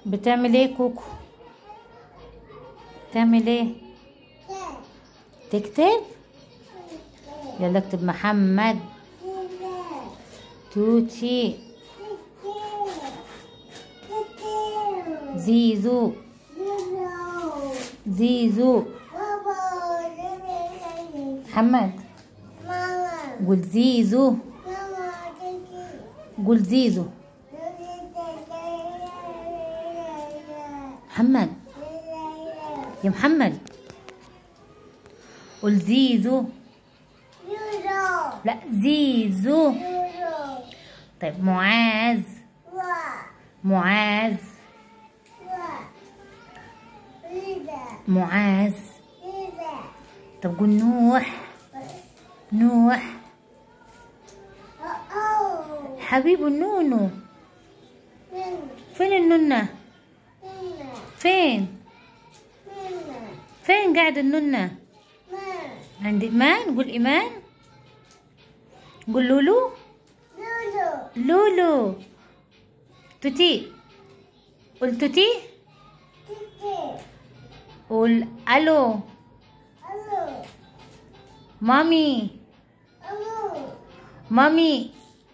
بتعمل ايه كوكو بتعمل ايه تكتب يلا اكتب محمد توتي زيزو زيزو محمد قول زيزو قول زيزو محمد يا محمد قول زيزو لا زيزو طيب معاذ معاذ معاذ طب قول نوح نوح حبيب النونو فين النونة فين فين قاعد النونة عند إيمان قول إيمان قول لولو لولو توتي قول توتي قول ألو مامي مامي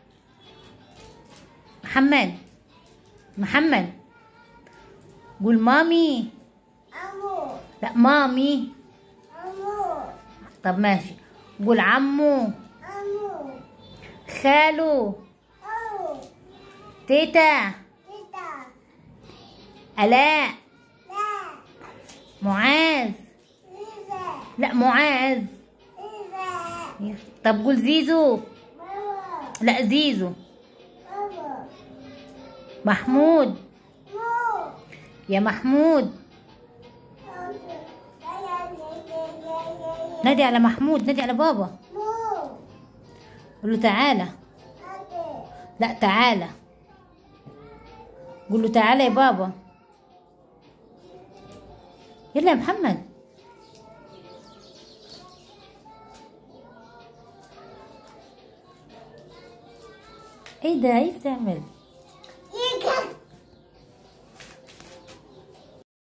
محمد محمد قول مامي لا مامي طب ماشي قول عمو خالو تيتا آلاء معاذ لا معاذ طب قول زيزو لا زيزو محمود يا محمود نادي على محمود نادي على بابا قول له تعالى لا تعالى قول له تعالى يا بابا يلا يا محمد ايه ده ايه بتعمل